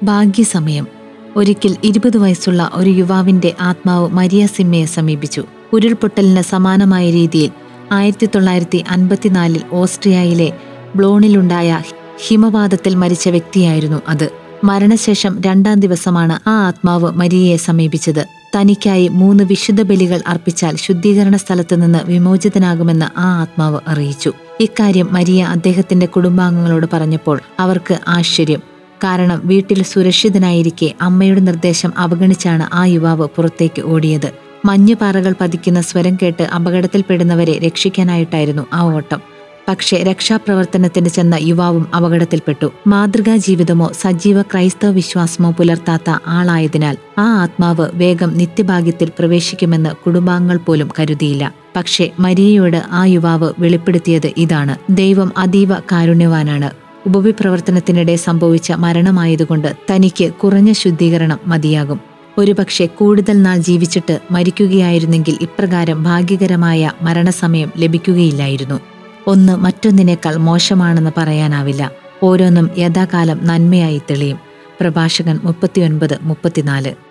ഭാഗ്യസമയം ഒരിക്കൽ ഇരുപത് വയസ്സുള്ള ഒരു യുവാവിന്റെ ആത്മാവ് മരിയ സിമ്മയെ സമീപിച്ചു ഉരുൾപൊട്ടലിന് സമാനമായ രീതിയിൽ ആയിരത്തി തൊള്ളായിരത്തി അൻപത്തിനാലിൽ ഓസ്ട്രിയയിലെ ബ്ലോണിലുണ്ടായ ഹിമപാതത്തിൽ മരിച്ച വ്യക്തിയായിരുന്നു അത് മരണശേഷം രണ്ടാം ദിവസമാണ് ആ ആത്മാവ് മരിയയെ സമീപിച്ചത് തനിക്കായി മൂന്ന് വിശുദ്ധ ബലികൾ അർപ്പിച്ചാൽ ശുദ്ധീകരണ സ്ഥലത്ത് നിന്ന് വിമോചിതനാകുമെന്ന് ആ ആത്മാവ് അറിയിച്ചു ഇക്കാര്യം മരിയ അദ്ദേഹത്തിന്റെ കുടുംബാംഗങ്ങളോട് പറഞ്ഞപ്പോൾ അവർക്ക് ആശ്ചര്യം കാരണം വീട്ടിൽ സുരക്ഷിതനായിരിക്കെ അമ്മയുടെ നിർദ്ദേശം അവഗണിച്ചാണ് ആ യുവാവ് പുറത്തേക്ക് ഓടിയത് മഞ്ഞുപാറകൾ പതിക്കുന്ന സ്വരം കേട്ട് അപകടത്തിൽപ്പെടുന്നവരെ രക്ഷിക്കാനായിട്ടായിരുന്നു ആ ഓട്ടം പക്ഷേ രക്ഷാപ്രവർത്തനത്തിന് ചെന്ന യുവാവും അപകടത്തിൽപ്പെട്ടു മാതൃകാ ജീവിതമോ സജീവ ക്രൈസ്തവ വിശ്വാസമോ പുലർത്താത്ത ആളായതിനാൽ ആ ആത്മാവ് വേഗം നിത്യഭാഗ്യത്തിൽ പ്രവേശിക്കുമെന്ന് കുടുംബാംഗങ്ങൾ പോലും കരുതിയില്ല പക്ഷേ മരിയയോട് ആ യുവാവ് വെളിപ്പെടുത്തിയത് ഇതാണ് ദൈവം അതീവ കാരുണ്യവാനാണ് ഉപവിപ്രവർത്തനത്തിനിടെ സംഭവിച്ച മരണമായതുകൊണ്ട് തനിക്ക് കുറഞ്ഞ ശുദ്ധീകരണം മതിയാകും ഒരുപക്ഷെ കൂടുതൽ നാൾ ജീവിച്ചിട്ട് മരിക്കുകയായിരുന്നെങ്കിൽ ഇപ്രകാരം ഭാഗ്യകരമായ മരണസമയം ലഭിക്കുകയില്ലായിരുന്നു ഒന്ന് മറ്റൊന്നിനേക്കാൾ മോശമാണെന്ന് പറയാനാവില്ല ഓരോന്നും യഥാകാലം നന്മയായി തെളിയും പ്രഭാഷകൻ മുപ്പത്തിയൊൻപത് മുപ്പത്തിനാല്